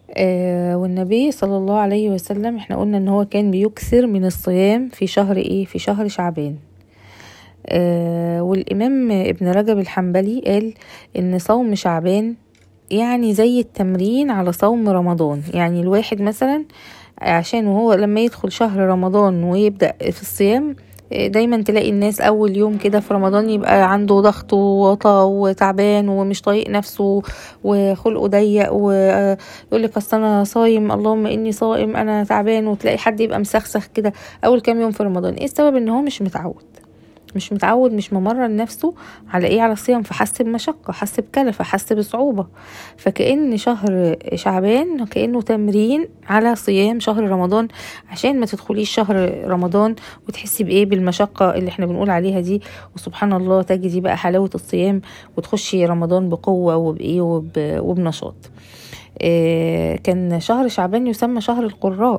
آه والنبي صلى الله عليه وسلم احنا قلنا ان هو كان بيكثر من الصيام في شهر ايه في شهر شعبان آه والامام ابن رجب الحنبلي قال ان صوم شعبان يعني زي التمرين على صوم رمضان يعني الواحد مثلا عشان وهو لما يدخل شهر رمضان ويبدأ في الصيام دايما تلاقي الناس اول يوم كده في رمضان يبقى عنده ضغط ووطى وتعبان ومش طايق نفسه وخلقه ضيق ويقول لك اصل انا صايم اللهم اني صائم انا تعبان وتلاقي حد يبقى مسخسخ كده اول كام يوم في رمضان ايه السبب ان هو مش متعود مش متعود مش ممرن نفسه على ايه على الصيام فحس بمشقة حس بكلفة حس بصعوبة فكأن شهر شعبان كأنه تمرين على صيام شهر رمضان عشان ما تدخليش شهر رمضان وتحسي بايه بالمشقة اللي احنا بنقول عليها دي وسبحان الله تجدي بقى حلاوة الصيام وتخشي رمضان بقوة وبايه وب وبنشاط إيه كان شهر شعبان يسمى شهر القراء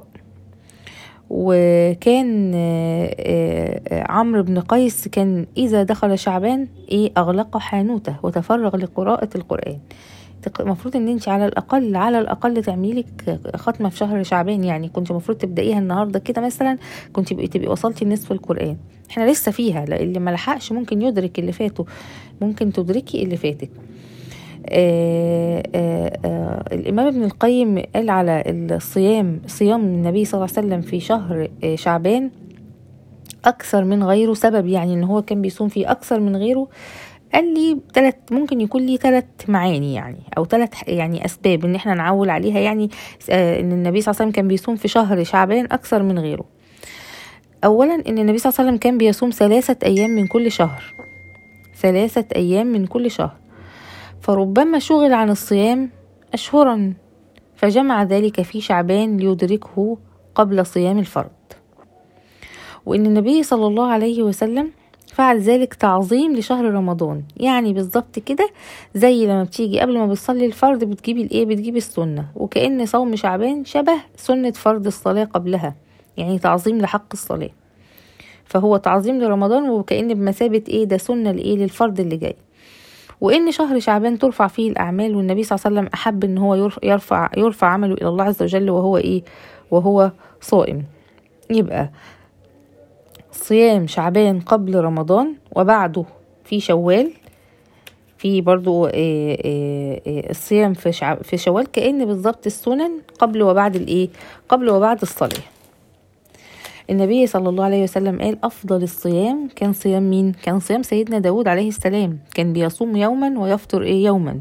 وكان عمرو بن قيس كان إذا دخل شعبان إيه أغلق حانوته وتفرغ لقراءة القرآن المفروض ان انت على الاقل على الاقل تعملي لك ختمه في شهر شعبان يعني كنت المفروض تبدايها النهارده كده مثلا كنت تبقي وصلتي نصف القران احنا لسه فيها اللي ما لحقش ممكن يدرك اللي فاته ممكن تدركي اللي فاتك آآ آآ الإمام ابن القيم قال على الصيام صيام النبي صلى الله عليه وسلم في شهر شعبان أكثر من غيره سبب يعني إن هو كان بيصوم فيه أكثر من غيره قال لي تلت ممكن يكون لي ثلاث معاني يعني او ثلاث يعني اسباب ان احنا نعول عليها يعني ان النبي صلى الله عليه وسلم كان بيصوم في شهر شعبان اكثر من غيره اولا ان النبي صلى الله عليه وسلم كان بيصوم ثلاثه ايام من كل شهر ثلاثه ايام من كل شهر فربما شغل عن الصيام أشهرا فجمع ذلك في شعبان ليدركه قبل صيام الفرض وإن النبي صلى الله عليه وسلم فعل ذلك تعظيم لشهر رمضان يعني بالظبط كده زي لما بتيجي قبل ما بتصلي الفرض بتجيبي الايه بتجيبي السنه وكأن صوم شعبان شبه سنه فرض الصلاه قبلها يعني تعظيم لحق الصلاه فهو تعظيم لرمضان وكأن بمثابه ايه ده سنه لايه للفرض اللي جاي وان شهر شعبان ترفع فيه الاعمال والنبي صلى الله عليه وسلم احب ان هو يرفع يرفع عمله الى الله عز وجل وهو ايه وهو صائم يبقى صيام شعبان قبل رمضان وبعده في شوال في برضو الصيام في شعب في شوال كأن بالظبط السنن قبل وبعد الايه قبل وبعد الصلاه النبي صلى الله عليه وسلم قال أفضل الصيام كان صيام مين؟ كان صيام سيدنا داود عليه السلام كان بيصوم يوما ويفطر إيه يوما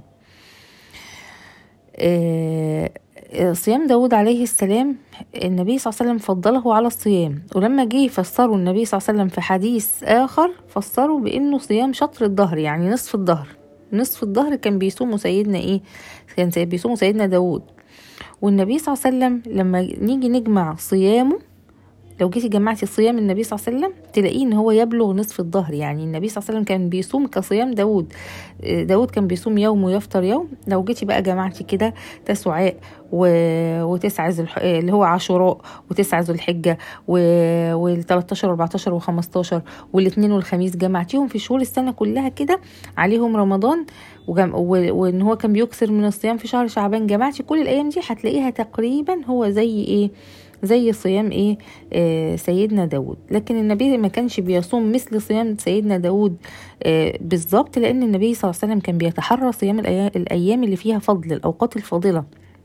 آه صيام داود عليه السلام النبي صلى الله عليه وسلم فضله على الصيام ولما جه يفسروا النبي صلى الله عليه وسلم في حديث آخر فسروا بأنه صيام شطر الظهر يعني نصف الظهر نصف الظهر كان بيصومه سيدنا إيه كان بيصومه سيدنا داود والنبي صلى الله عليه وسلم لما نيجي نجمع صيامه لو جيتي جمعتي صيام النبي صلى الله عليه وسلم تلاقيه ان هو يبلغ نصف الظهر يعني النبي صلى الله عليه وسلم كان بيصوم كصيام داود داود كان بيصوم يوم ويفطر يوم لو جيتي بقى جمعتي كده تسعاء و... وتسعة الح... اللي هو عاشوراء وتسعة ذو الحجة وال 13 14 و15 والاثنين والخميس جمعتيهم في شهور السنة كلها كده عليهم رمضان وجم... و... وان هو كان بيكثر من الصيام في شهر شعبان جمعتي كل الايام دي هتلاقيها تقريبا هو زي ايه زي صيام ايه آه سيدنا داود لكن النبي ما كانش بيصوم مثل صيام سيدنا داود آه بالظبط لان النبي صلى الله عليه وسلم كان بيتحرى صيام الايام اللي فيها فضل الاوقات الفاضله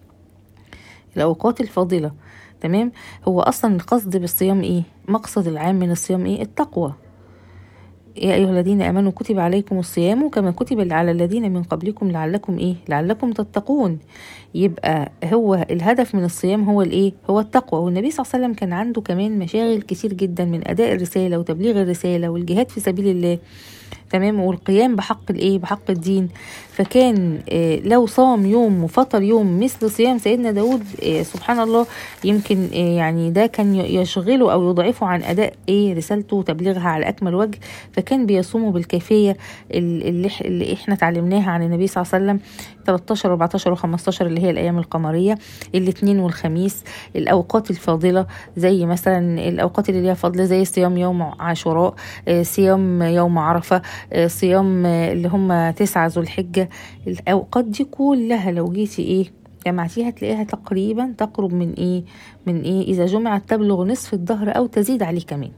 الاوقات الفاضله تمام هو اصلا القصد بالصيام ايه مقصد العام من الصيام ايه التقوى يا أيها الذين آمنوا كتب عليكم الصيام كما كتب على الذين من قبلكم لعلكم إيه لعلكم تتقون يبقى هو الهدف من الصيام هو الإيه هو التقوى والنبي صلى الله عليه وسلم كان عنده كمان مشاغل كتير جدا من أداء الرسالة وتبليغ الرسالة والجهاد في سبيل الله تمام والقيام بحق الايه بحق الدين فكان آه لو صام يوم وفطر يوم مثل صيام سيدنا داود آه سبحان الله يمكن آه يعني ده كان يشغله او يضعفه عن اداء ايه رسالته وتبليغها على اكمل وجه فكان بيصومه بالكيفيه اللي, اللي احنا اتعلمناها عن النبي صلى الله عليه وسلم 13 14 و15 اللي هي الايام القمريه الاثنين والخميس الاوقات الفاضله زي مثلا الاوقات اللي ليها فضل زي صيام يوم عاشوراء صيام يوم عرفه صيام اللي هم تسعة ذو الحجة الأوقات دي كلها لو جيتي إيه جمعتيها تلاقيها تقريبا تقرب من ايه من ايه اذا جمعت تبلغ نصف الظهر او تزيد عليه كمان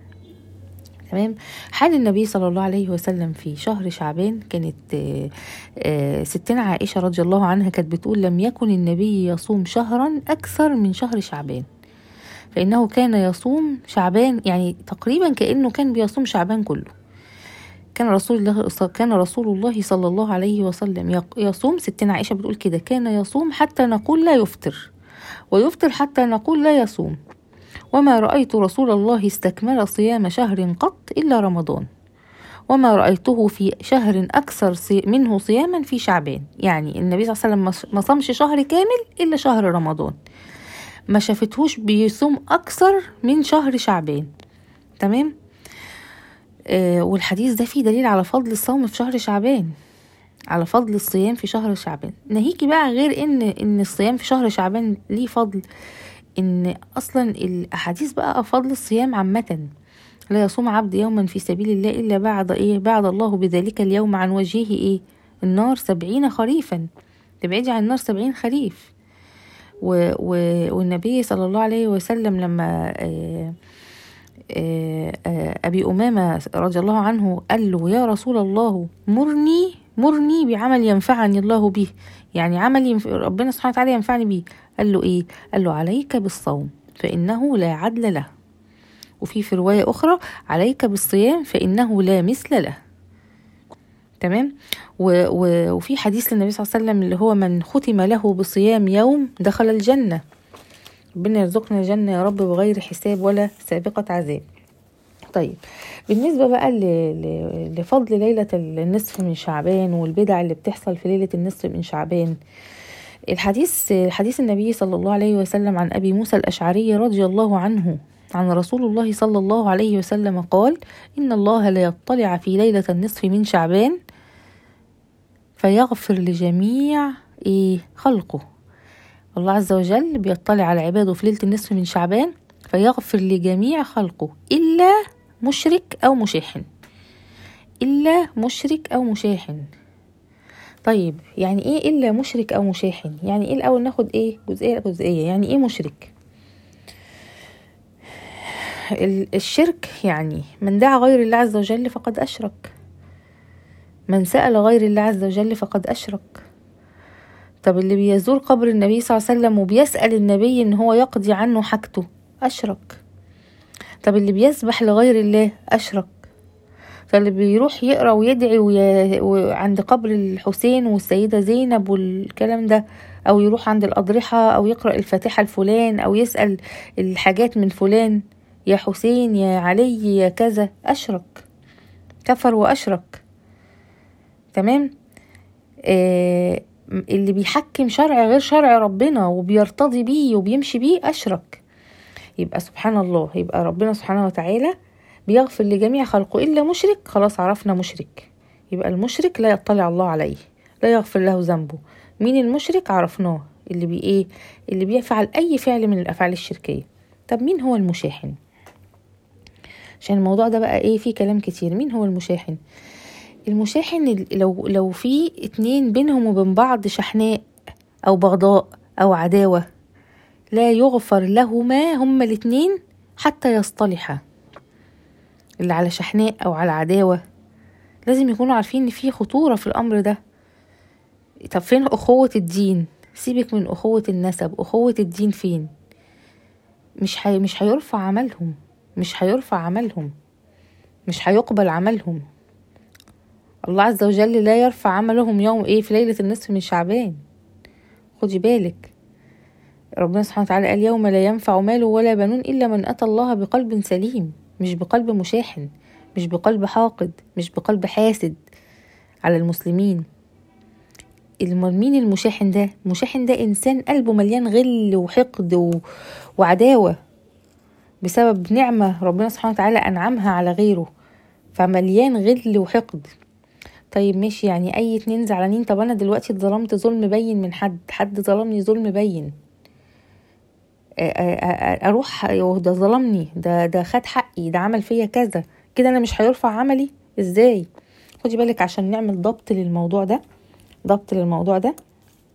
تمام حال النبي صلى الله عليه وسلم في شهر شعبان كانت آه، آه، ستنا عائشة رضي الله عنها كانت بتقول لم يكن النبي يصوم شهرا أكثر من شهر شعبان فإنه كان يصوم شعبان يعني تقريبا كأنه كان بيصوم شعبان كله كان رسول الله كان رسول الله صلى الله عليه وسلم يق- يصوم ستنا عائشة بتقول كده كان يصوم حتى نقول لا يفطر ويفطر حتى نقول لا يصوم وما رأيت رسول الله استكمل صيام شهر قط إلا رمضان وما رأيته في شهر أكثر صي- منه صياما في شعبان يعني النبي صلى الله عليه وسلم ما ص- ما صامش شهر كامل إلا شهر رمضان ما شافتهوش بيصوم أكثر من شهر شعبان تمام آه والحديث ده فيه دليل على فضل الصوم في شهر شعبان على فضل الصيام في شهر شعبان ناهيكي بقى غير ان ان الصيام في شهر شعبان ليه فضل ان اصلا الاحاديث بقى فضل الصيام عامه لا يصوم عبد يوما في سبيل الله الا بعد ايه بعد الله بذلك اليوم عن وجهه ايه النار سبعين خريفا تبعدي عن النار سبعين خريف و و والنبي صلى الله عليه وسلم لما آه آه، آه، أبي أمامة رضي الله عنه قال له يا رسول الله مرني مرني بعمل ينفعني الله به يعني عمل ينف... ربنا سبحانه وتعالى ينفعني به قال له إيه قال له عليك بالصوم فإنه لا عدل له وفي في رواية أخرى عليك بالصيام فإنه لا مثل له تمام و... و... وفي حديث للنبي صلى الله عليه وسلم اللي هو من ختم له بصيام يوم دخل الجنة ربنا يرزقنا الجنة يا رب بغير حساب ولا سابقة عذاب طيب بالنسبة بقى ل... ل... لفضل ليلة النصف من شعبان والبدع اللي بتحصل في ليلة النصف من شعبان الحديث حديث النبي صلى الله عليه وسلم عن أبي موسى الأشعري رضي الله عنه عن رسول الله صلى الله عليه وسلم قال إن الله لا يطلع في ليلة النصف من شعبان فيغفر لجميع إيه خلقه الله عز وجل بيطلع على عباده في ليلة النصف من شعبان فيغفر لجميع خلقه إلا مشرك أو مشاحن إلا مشرك أو مشاحن طيب يعني ايه الا مشرك او مشاحن يعني ايه الاول ناخد ايه جزئيه جزئيه يعني ايه مشرك ال- الشرك يعني من دعا غير الله عز وجل فقد اشرك من سأل غير الله عز وجل فقد اشرك طب اللي بيزور قبر النبي صلى الله عليه وسلم وبيسأل النبي ان هو يقضي عنه حاجته اشرك طب اللي بيسبح لغير الله اشرك فاللي بيروح يقرا ويدعي وي... وعند قبر الحسين والسيدة زينب والكلام ده او يروح عند الأضرحة او يقرأ الفاتحة لفلان او يسأل الحاجات من فلان يا حسين يا علي يا كذا اشرك كفر واشرك تمام آه اللي بيحكم شرع غير شرع ربنا وبيرتضي بيه وبيمشي بيه اشرك يبقى سبحان الله يبقى ربنا سبحانه وتعالى بيغفر لجميع خلقه إلا مشرك خلاص عرفنا مشرك يبقى المشرك لا يطلع الله عليه لا يغفر له ذنبه مين المشرك عرفناه اللي بي ايه اللي بيفعل اي فعل من الافعال الشركيه طب مين هو المشاحن عشان الموضوع ده بقى ايه فيه كلام كتير مين هو المشاحن المشاحن لو لو في اتنين بينهم وبين بعض شحناء او بغضاء او عداوه لا يغفر لهما هما الاتنين حتى يصطلحا اللي على شحناء او على عداوه لازم يكونوا عارفين ان في خطوره في الامر ده طب فين اخوه الدين سيبك من اخوه النسب اخوه الدين فين مش حي... مش هيرفع عملهم مش هيرفع عملهم مش هيقبل عملهم الله عز وجل لا يرفع عملهم يوم ايه في ليله النصف من شعبان خدي بالك ربنا سبحانه وتعالى قال يوم لا ينفع مال ولا بنون الا من اتى الله بقلب سليم مش بقلب مشاحن مش بقلب حاقد مش بقلب حاسد على المسلمين مين المشاحن ده المشاحن ده انسان قلبه مليان غل وحقد و... وعداوه بسبب نعمه ربنا سبحانه وتعالى انعمها على غيره فمليان غل وحقد طيب ماشي يعني اي اتنين زعلانين طب انا دلوقتي اتظلمت ظلم بين من حد حد ظلمني ظلم بين اروح ده ظلمني ده ده خد حقي ده عمل فيا كذا كده انا مش هيرفع عملي ازاي خدي بالك عشان نعمل ضبط للموضوع ده ضبط للموضوع ده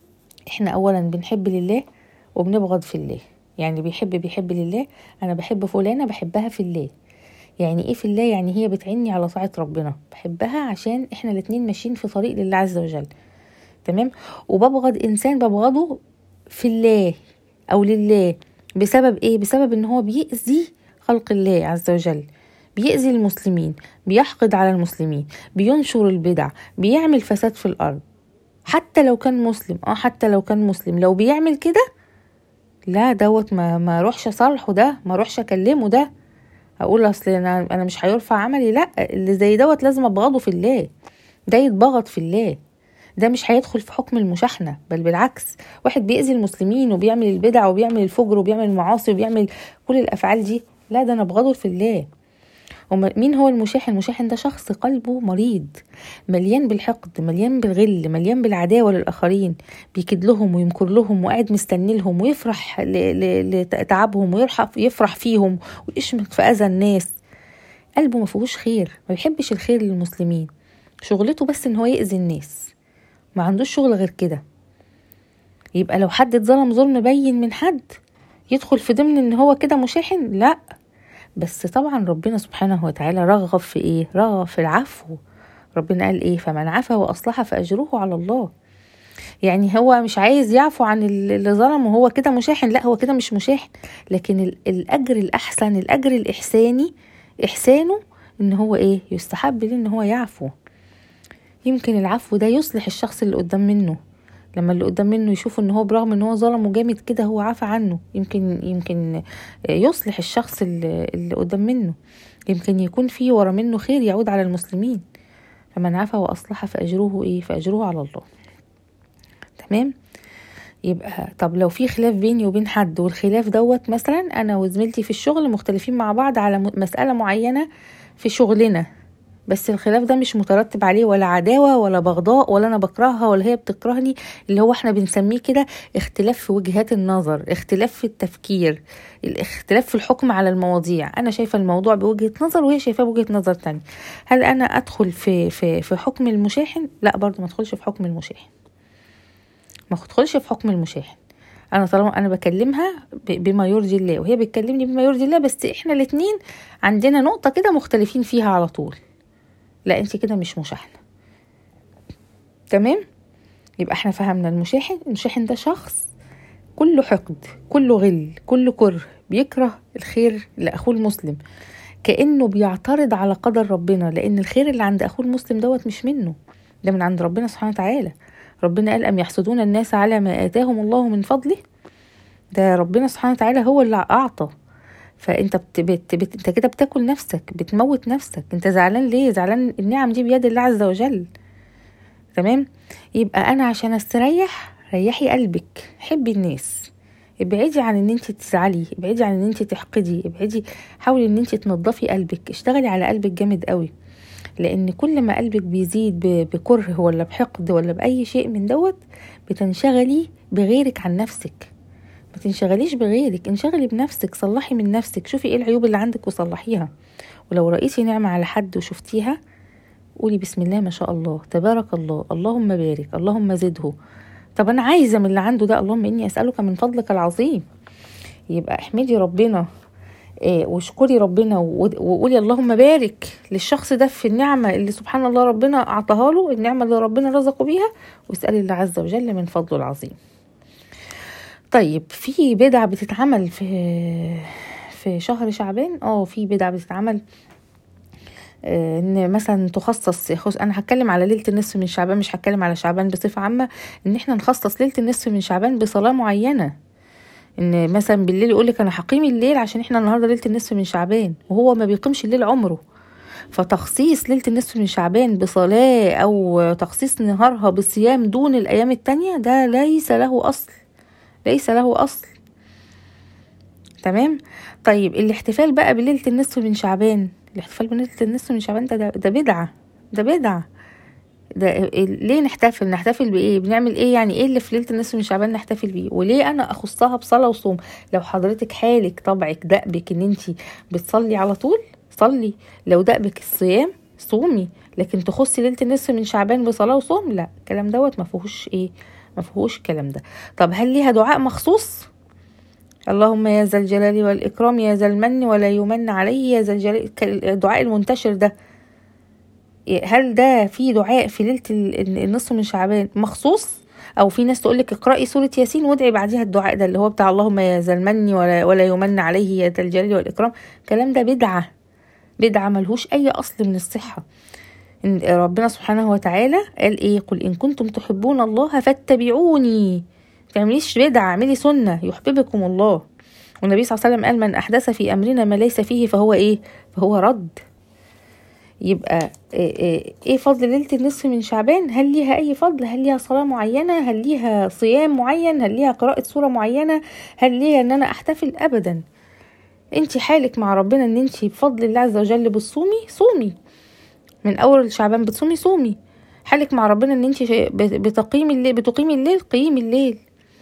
احنا اولا بنحب لله وبنبغض في الله يعني بيحب بيحب لله انا بحب فلانه بحبها في الله يعني ايه في الله يعني هي بتعني على طاعه ربنا بحبها عشان احنا الاتنين ماشيين في طريق لله عز وجل تمام وببغض انسان ببغضه في الله او لله بسبب ايه بسبب ان هو بيأذي خلق الله عز وجل بيأذي المسلمين بيحقد على المسلمين بينشر البدع بيعمل فساد في الارض حتى لو كان مسلم اه حتى لو كان مسلم لو بيعمل كده لا دوت ما ما اروحش اصالحه ده ما اروحش اكلمه ده اقول اصل انا انا مش هيرفع عملي لا اللي زي دوت لازم ابغضه في الله ده يتبغض في الله ده مش هيدخل في حكم المشاحنة بل بالعكس واحد بيأذي المسلمين وبيعمل البدع وبيعمل الفجر وبيعمل المعاصي وبيعمل كل الأفعال دي لا ده أنا أبغضه في الله مين هو المشاحن المشاحن ده شخص قلبه مريض مليان بالحقد مليان بالغل مليان بالعداوة للآخرين بيكد لهم ويمكر لهم وقاعد مستني لهم ويفرح لتعبهم ويرحف يفرح فيهم ويشمت في أذى الناس قلبه ما فيهوش خير ما بيحبش الخير للمسلمين شغلته بس ان هو يأذي الناس ما عندوش شغل غير كده يبقى لو حد اتظلم ظلم بين من حد يدخل في ضمن ان هو كده مشاحن لا بس طبعا ربنا سبحانه وتعالى رغب في ايه رغب في العفو ربنا قال ايه فمن عفا واصلح فاجره على الله يعني هو مش عايز يعفو عن اللي ظلم وهو كده مشاحن لا هو كده مش مشاحن لكن الاجر الاحسن الاجر الاحساني احسانه ان هو ايه يستحب ليه ان هو يعفو يمكن العفو ده يصلح الشخص اللي قدام منه لما اللي قدام منه يشوف ان هو برغم ان هو ظلمه جامد كده هو عفى عنه يمكن يمكن يصلح الشخص اللي, اللي قدام منه يمكن يكون في ورا منه خير يعود على المسلمين فمن عفى واصلح فاجروه ايه فاجروه على الله تمام يبقى طب لو في خلاف بيني وبين حد والخلاف دوت مثلا انا وزميلتي في الشغل مختلفين مع بعض على مسألة معينة في شغلنا بس الخلاف ده مش مترتب عليه ولا عداوه ولا بغضاء ولا انا بكرهها ولا هي بتكرهني اللي هو احنا بنسميه كده اختلاف في وجهات النظر اختلاف في التفكير الاختلاف في الحكم على المواضيع انا شايفه الموضوع بوجهه نظر وهي شايفاه بوجهه نظر تانية هل انا ادخل في في في حكم المشاحن لا برضو ما ادخلش في حكم المشاحن ما ادخلش في حكم المشاحن انا طالما انا بكلمها بما يرضي الله وهي بتكلمني بما يرضي الله بس احنا الاتنين عندنا نقطه كده مختلفين فيها على طول لا انت كده مش مشاحنه تمام يبقى احنا فهمنا المشاحن المشاحن ده شخص كله حقد كله غل كله كره بيكره الخير لاخوه المسلم كانه بيعترض على قدر ربنا لان الخير اللي عند اخوه المسلم دوت مش منه ده من عند ربنا سبحانه وتعالى ربنا قال ام يحسدون الناس على ما اتاهم الله من فضله ده ربنا سبحانه وتعالى هو اللي اعطى فانت بت بت بت انت كده بتاكل نفسك بتموت نفسك انت زعلان ليه زعلان النعم دي بيد الله عز وجل تمام يبقى انا عشان استريح ريحي قلبك حبي الناس ابعدي عن ان انت تزعلي ابعدي عن ان انت تحقدي ابعدي حاولي ان انت تنضفي قلبك اشتغلي على قلبك جامد قوي لان كل ما قلبك بيزيد بكره ولا بحقد ولا باي شيء من دوت بتنشغلي بغيرك عن نفسك ما تنشغليش بغيرك انشغلي بنفسك صلحي من نفسك شوفي ايه العيوب اللي عندك وصلحيها ولو رأيتي نعمة على حد وشفتيها قولي بسم الله ما شاء الله تبارك الله اللهم بارك اللهم زده طب انا عايزه من اللي عنده ده اللهم اني اسالك من فضلك العظيم يبقى احمدي ربنا إيه واشكري ربنا وقولي اللهم بارك للشخص ده في النعمه اللي سبحان الله ربنا اعطاها له النعمه اللي ربنا رزقه بيها واسالي الله عز وجل من فضله العظيم طيب في بدع بتتعمل في في شهر شعبان اه في بدع بتتعمل آه، ان مثلا تخصص خص انا هتكلم على ليله النصف من شعبان مش هتكلم على شعبان بصفه عامه ان احنا نخصص ليله النصف من شعبان بصلاه معينه ان مثلا بالليل يقول لك انا هقيم الليل عشان احنا النهارده ليله النصف من شعبان وهو ما بيقيمش الليل عمره فتخصيص ليله النصف من شعبان بصلاه او تخصيص نهارها بصيام دون الايام التانية ده ليس له اصل ليس له أصل تمام طيب الاحتفال بقى بليلة النصف من شعبان الاحتفال بليلة النصف من شعبان ده ده بدعة ده بدعة ده ليه نحتفل نحتفل بايه بنعمل ايه يعني ايه اللي في ليله النصف من شعبان نحتفل بيه وليه انا اخصها بصلاه وصوم لو حضرتك حالك طبعك دأبك ان انت بتصلي على طول صلي لو دأبك الصيام صومي لكن تخصي ليله النصف من شعبان بصلاه وصوم لا الكلام دوت ما فيهوش ايه ما فيهوش الكلام ده طب هل ليها دعاء مخصوص اللهم يا ذا الجلال والإكرام يا ذا المن ولا يمن عليه يا ذا الجلال الدعاء المنتشر ده هل ده في دعاء في ليلة النصف من شعبان مخصوص او في ناس تقول لك اقرأي سورة ياسين وادعي بعديها الدعاء ده اللي هو بتاع اللهم يا ذا المن ولا, ولا يمن عليه يا ذا الجلال والإكرام الكلام ده بدعة بدعة ملهوش أي أصل من الصحة إن ربنا سبحانه وتعالى قال إيه قل إن كنتم تحبون الله فاتبعوني تعمليش بدعة اعملي سنة يحببكم الله والنبي صلى الله عليه وسلم قال من أحدث في أمرنا ما ليس فيه فهو إيه فهو رد يبقى ايه فضل ليله النصف من شعبان هل ليها اي فضل هل ليها صلاه معينه هل ليها صيام معين هل ليها قراءه سوره معينه هل ليها ان انا احتفل ابدا انت حالك مع ربنا ان انت بفضل الله عز وجل بتصومي صومي من اول شعبان بتصومي صومي حالك مع ربنا ان انت بتقيم الليل بتقيمي الليل قيمي الليل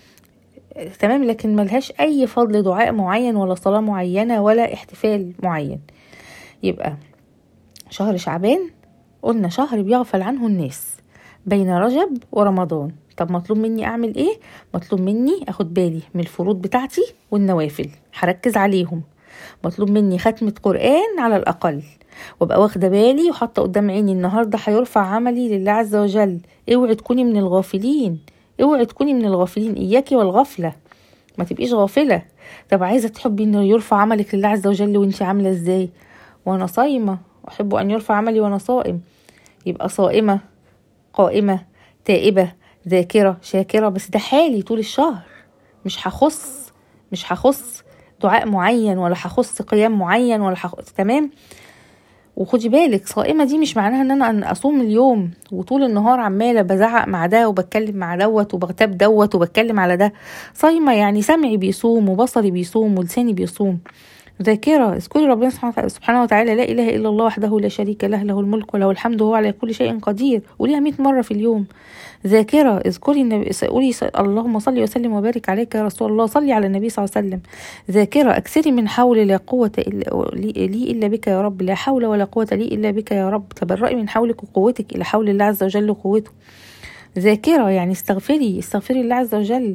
تمام لكن ملهاش اي فضل دعاء معين ولا صلاة معينة ولا احتفال معين يبقى شهر شعبان قلنا شهر بيغفل عنه الناس بين رجب ورمضان طب مطلوب مني اعمل ايه مطلوب مني اخد بالي من الفروض بتاعتي والنوافل هركز عليهم مطلوب مني ختمة قرآن على الأقل وابقى واخده بالي وحاطه قدام عيني النهارده هيرفع عملي لله عز وجل اوعي تكوني من الغافلين اوعي تكوني من الغافلين اياكي والغفله ما تبقيش غافله طب عايزه تحبي انه يرفع عملك لله عز وجل وانت عامله ازاي وانا صايمه احب ان يرفع عملي وانا صائم يبقى صائمه قائمه تائبه ذاكره شاكره بس ده حالي طول الشهر مش هخص مش هخص دعاء معين ولا هخص قيام معين ولا هخص تمام وخدي بالك صائمة دي مش معناها ان انا اصوم اليوم وطول النهار عمالة بزعق مع ده وبتكلم مع دوت وبغتاب دوت وبتكلم على ده صايمة يعني سمعي بيصوم وبصري بيصوم ولساني بيصوم ذاكرة اذكري ربنا سبحانه وتعالى لا إله إلا الله وحده لا شريك له له الملك وله الحمد وهو على كل شيء قدير قوليها 100 مرة في اليوم ذاكرة اذكري النبي قولي اللهم صل وسلم وبارك عليك يا رسول الله صلي على النبي صلى الله عليه وسلم ذاكرة أكثري من حول لا قوة إلا لي إلا بك يا رب لا حول ولا قوة لي إلا بك يا رب تبرئي من حولك وقوتك إلى حول الله عز وجل وقوته ذاكرة يعني استغفري استغفري الله عز وجل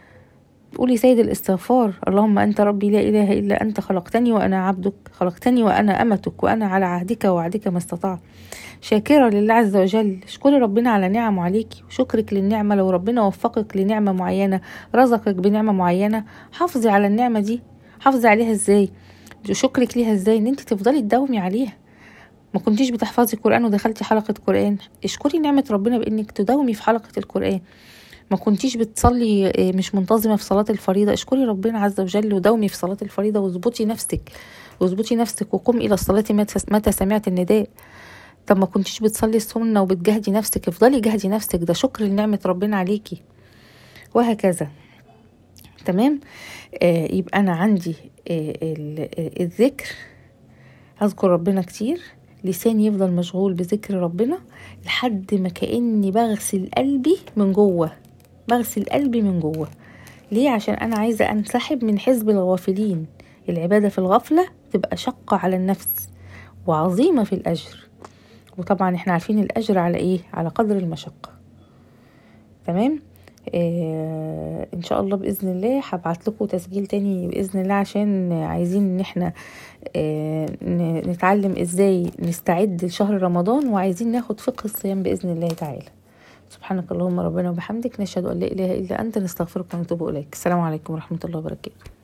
قولي سيد الاستغفار اللهم أنت ربي لا إله إلا أنت خلقتني وأنا عبدك خلقتني وأنا أمتك وأنا على عهدك ووعدك ما استطعت شاكرة لله عز وجل اشكري ربنا على نعمه عليكي وشكرك للنعمة لو ربنا وفقك لنعمة معينة رزقك بنعمة معينة حافظي على النعمة دي حافظي عليها ازاي وشكرك ليها ازاي ان انت تفضلي تداومي عليها ما كنتيش بتحفظي قرآن ودخلتي حلقة قرآن اشكري نعمة ربنا بانك تداومي في حلقة القرآن ما كنتيش بتصلي آه، مش منتظمه في صلاه الفريضه اشكري ربنا عز وجل وداومي في صلاه الفريضه واظبطي نفسك واظبطي نفسك وقم الى الصلاه متى سمعت النداء طب ما كنتيش بتصلي السنه وبتجهدي نفسك افضلي جهدي نفسك ده شكر لنعمه ربنا عليكي وهكذا تمام آه يبقى انا عندي آه الذكر اذكر ربنا كتير لساني يفضل مشغول بذكر ربنا لحد ما كاني بغسل قلبي من جوه بغسل قلبي من جوه ليه عشان انا عايزه انسحب من حزب الغافلين العباده في الغفله تبقى شقه على النفس وعظيمه في الاجر وطبعا احنا عارفين الاجر على ايه على قدر المشقه تمام آه ان شاء الله باذن الله هبعت لكم تسجيل تاني باذن الله عشان عايزين ان احنا آه نتعلم ازاي نستعد لشهر رمضان وعايزين ناخد فقه الصيام باذن الله تعالى سبحانك اللهم ربنا وبحمدك نشهد ان لا اله الا انت نستغفرك ونتوب اليك السلام عليكم ورحمه الله وبركاته